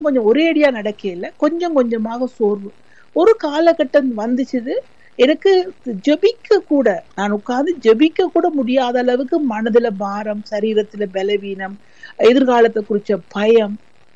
கொஞ்சம் ஒரேடியா நடக்க இல்லை கொஞ்சம் கொஞ்சமாக சோர்வு ஒரு காலகட்டம் வந்துச்சுது எனக்கு ஜெபிக்க கூட நான் உட்கார்ந்து ஜெபிக்க கூட முடியாத அளவுக்கு மனதுல பாரம் சரீரத்துல பலவீனம் எதிர்காலத்தை குறிச்ச பயம்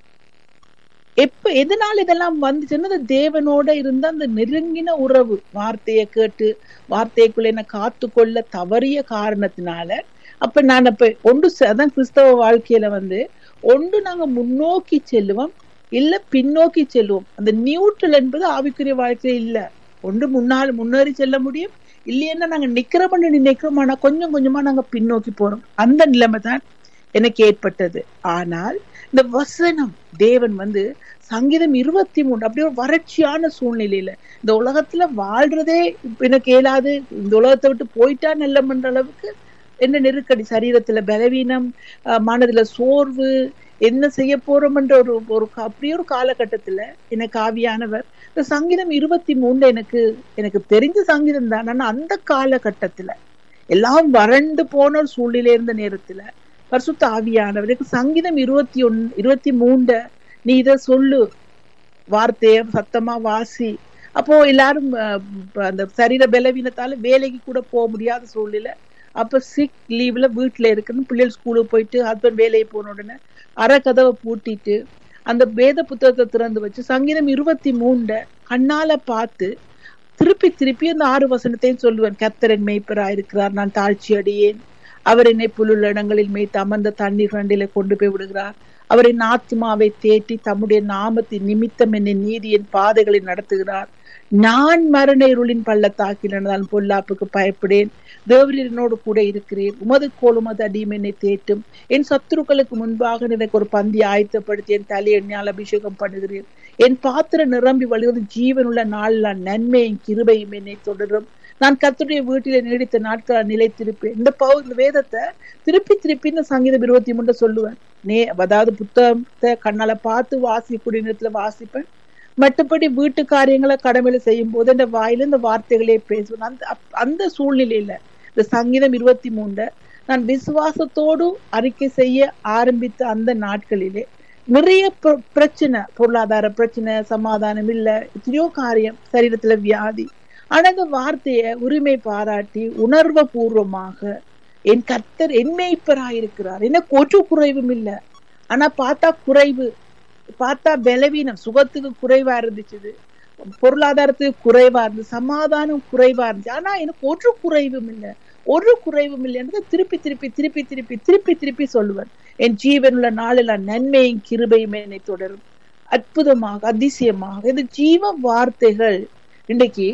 எப்ப எதனால இதெல்லாம் வந்துச்சுன்னா அந்த தேவனோட இருந்த அந்த நெருங்கின உறவு வார்த்தையை கேட்டு வார்த்தைக்குள்ள என்ன காத்து கொள்ள தவறிய காரணத்தினால அப்ப நான் அப்ப ஒன்று ச- அதான் கிறிஸ்தவ வாழ்க்கையில வந்து ஒன்று நாங்க முன்னோக்கி செல்லுவோம் இல்ல பின்னோக்கி செல்லுவோம் அந்த நியூட்ரல் என்பது ஆவிக்குரிய வாழ்க்கையில இல்ல ஒன்று முன்னால் முன்னேறி செல்ல முடியும் இல்லைன்னா நாங்க நிக்கிறோம்னு நினைக்கிறோம் ஆனா கொஞ்சம் கொஞ்சமா நாங்க பின்னோக்கி போறோம் அந்த நிலைமை தான் எனக்கு ஏற்பட்டது ஆனால் இந்த வசனம் தேவன் வந்து சங்கீதம் இருபத்தி மூணு அப்படியே ஒரு வறட்சியான சூழ்நிலையில இந்த உலகத்துல வாழ்றதே இப்ப எனக்கு இயலாது இந்த உலகத்தை விட்டு போயிட்டா நல்லம்ன்ற அளவுக்கு என்ன நெருக்கடி சரீரத்துல பலவீனம் அஹ் மனதுல சோர்வு என்ன செய்ய போறோம்ன்ற ஒரு ஒரு கா- அப்படியே ஒரு காலகட்டத்துல எனக்கு ஆவியானவர் இந்த சங்கீதம் இருபத்தி மூணுல எனக்கு எனக்கு தெரிஞ்ச சங்கீதம் தான் ஆனா அந்த காலகட்டத்துல எல்லாம் வறண்டு போன ஒரு சூழ்நிலை இருந்த நேரத்துல பரிசுத்த ஆவியானவர் எனக்கு சங்கீதம் இருபத்தி ஒன் இருபத்தி மூண்ட நீ இத சொல்லு வார்த்தைய சத்தமா வாசி அப்போ எல்லாரும் அஹ், ப- அந்த சரீர பலவீனத்தால வேலைக்கு கூட போக முடியாத சூழ்நிலை அப்ப சிக் லீவ்ல வீட்டுல இருக்குன்னு பிள்ளைகள் ஸ்கூலுக்கு போயிட்டு ஹஸ்பண்ட் வேலைக்கு போன உடனே அரை கதவை பூட்டிட்டு அந்த வேத புத்தகத்தை திறந்து வச்சு சங்கீதம் இருபத்தி மூண்ட கண்ணால பார்த்து திருப்பி திருப்பி அந்த ஆறு வசனத்தையும் சொல்லுவேன் கர்த்தரன் மேய்ப்பரா இருக்கிறார் நான் தாழ்ச்சி அடியேன் அவர் என்னை புல்லுள்ள இடங்களில் மேய்த்து அமர்ந்த தண்ணீர் கண்டில கொண்டு போய் விடுகிறார் அவர் என் ஆத்மாவை தேற்றி தம்முடைய நாமத்தின் நிமித்தம் என்னை நீதியின் பாதைகளை நடத்துகிறார் நான் மரண இருளின் பள்ளத்தாக்கில் நடந்தாலும் பொல்லாப்புக்கு பயப்படேன் தேவரீர் என்னோடு கூட இருக்கிறேன் உமது கோல் உமது அடியும் என்னை தேற்றும் என் சத்துருக்களுக்கு முன்பாக எனக்கு ஒரு பந்தி ஆயத்தப்படுத்தி என் தலை எண்ணால் அபிஷேகம் பண்ணுகிறேன் என் பாத்திரம் நிரம்பி வழிவது ஜீவனுள்ள நாளில் நன்மையும் கிருபையும் என்னை தொடரும் நான் கர்த்தருடைய வீட்டிலே நீடித்த நாட்கள் நிலைத்திருப்பேன் இந்த பவு இந்த வேதத்தை திருப்பி திருப்பி இந்த சங்கீதம் இருபத்தி மூணு சொல்லுவேன் நே அதாவது புத்தகத்தை கண்ணால பார்த்து வாசிக்கூடிய நேரத்துல வாசிப்பேன் மற்றபடி வீட்டு காரியங்களை கடமையில செய்யும் போது இந்த வாயில இந்த வார்த்தைகளே பேசுவேன் அந்த அப்- அந்த சூழ்நிலையில இந்த சங்கீதம் இருபத்தி மூண்ட நான் விசுவாசத்தோடு அறிக்கை செய்ய ஆரம்பித்த அந்த நாட்களிலே நிறைய பிர- பிரச்சனை பொருளாதார பிரச்சனை சமாதானம் இல்ல எத்தனையோ காரியம் சரீரத்துல வியாதி ஆனா இந்த வார்த்தைய உரிமை பாராட்டி உணர்வு பூர்வமாக என் கர்த்தர் என் மேய்ப்பராயிருக்கிறார் எனக்கு ஒரு குறைவும் இல்ல ஆனா பார்த்தா குறைவு பார்த்தா பலவீனம் சுகத்துக்கு குறைவா இருந்துச்சு பொருளாதாரத்துக்கு குறைவா இருந்துச்சு சமாதானம் குறைவா இருந்துச்சு ஆனா எனக்கு ஒரு குறைவும் இல்லை ஒரு குறைவும் இல்லைன்றதை திருப்பி திருப்பி திருப்பி திருப்பி திருப்பி திருப்பி சொல்லுவேன் என் ஜீவனுள்ள நாளில் நன்மையும் கிருபையும் என்னை தொடரும் அற்புதமாக அதிசயமாக இது ஜீவ வார்த்தைகள் இன்றைக்கு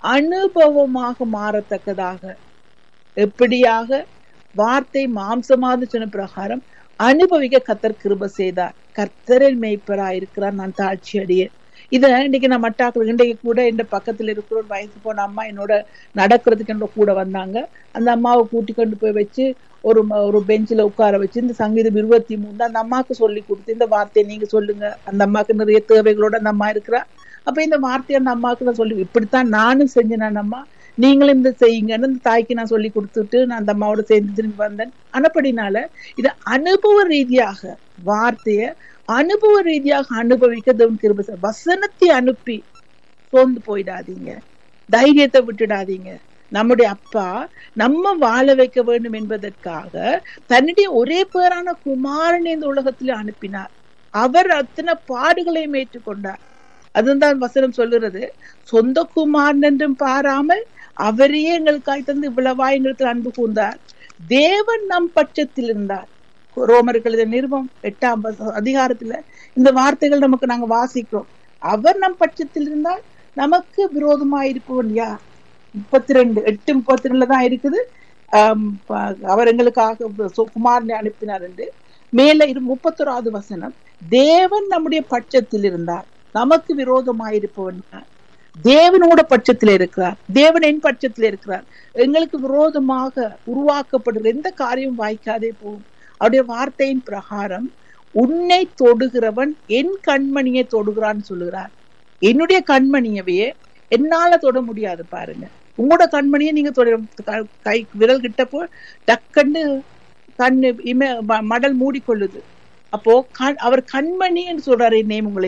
அனுபவமாக மாறத்தக்கதாக எப்படியாக வார்த்தை மாம்சமாக சொன்ன பிரகாரம் அனுபவிக்க கத்தர் கிருப செய்தார் கர்த்தரில் மேய்ப்பரா இருக்கிறார் நான் தாழ்ச்சி அடியேன் இத இன்னைக்கு நான் மட்டாக்கள் இன்றைக்கு கூட இந்த பக்கத்துல இருக்கிற ஒரு வயசு போன அம்மா என்னோட நடக்கிறதுக்கு என்னோட கூட வந்தாங்க அந்த அம்மாவை கூட்டி கொண்டு போய் வச்சு ஒரு ம- ஒரு பெஞ்சில உட்கார வச்சு இந்த சங்கீதம் இருபத்தி மூணு அந்த அம்மாவுக்கு சொல்லி கொடுத்து இந்த வார்த்தையை நீங்க சொல்லுங்க அந்த அம்மாவுக்கு நிறைய தேவைகளோட அந்த அம்மா இருக்கிறா அப்ப இந்த வார்த்தையை அந்த அம்மாவுக்கு நான் சொல்லி இப்படித்தான் நானும் செஞ்சேன் அந்த அம்மா நீங்களும் இந்த செய்யுங்கன்னு இந்த தாய்க்கு நான் சொல்லி கொடுத்துட்டு நான் அந்த அம்மாவோட சேர்ந்து திரும்பி வந்தேன் அனப்படினால இது அனுபவ ரீதியாக வார்த்தைய அனுபவ ரீதியாக அனுபவிக்க தேவன் கிருபை செய்வார். வசனத்தை அனுப்பி சோர்ந்து போயிடாதீங்க தைரியத்தை விட்டுடாதீங்க நம்முடைய அப்பா நம்ம வாழ வைக்க வேண்டும் என்பதற்காக தன்னுடைய ஒரே பேரான குமாரனை இந்த உலகத்திலே அனுப்பினார் அவர் அத்தனை பாடுகளையும் ஏற்றுக்கொண்டார் அதுதான் வசனம் சொல்லுறது சொந்த குமாரன் என்றும் பாராமல் அவரையே எங்களுக்காய் தந்து இவ்வளவா எங்களுக்கு அன்பு கூர்ந்தார் தேவன் நம் பட்சத்தில் இருந்தார் ரோமர்கள் இதை நிருபம் எட்டாம் வச- அதிகாரத்துல இந்த வார்த்தைகள் நமக்கு நாங்க வாசிக்கிறோம் அவர் நம் பட்சத்தில் இருந்தால் நமக்கு விரோதமா இருப்பவன் யார் முப்பத்தி ரெண்டு எட்டு முப்பத்தி ரெண்டுல தான் இருக்குது ஆம், ப- அவர் எங்களுக்காக சு- குமாரனை அனுப்பினார் என்று மேல இரு முப்பத்தொராவது வசனம் தேவன் நம்முடைய பட்சத்தில் இருந்தார் நமக்கு விரோதமாயிருப்பவன் யார் தேவனோட பட்சத்தில் இருக்கிறார் தேவன் என் பட்சத்தில் இருக்கிறார் எங்களுக்கு விரோதமாக உருவாக்கப்படுகிற எந்த காரியம் வாய்க்காதே போகும் அவருடைய வார்த்தையின் பிரகாரம் உன்னை தொடுகிறவன் என் கண்மணியை தொடுகிறான்னு சொல்லுகிறார் என்னுடைய கண்மணியவே என்னால தொட முடியாது பாருங்க உங்களோட கண்மணியை நீங்க தொட க- கை விரல் கிட்டப்போ டக்குன்னு கண்ணு இம ம- மடல் மூடிக்கொள்ளுது அப்போ கண் அவர் கண்மணி என்று சொல்றாரு என்னையும் உங்களை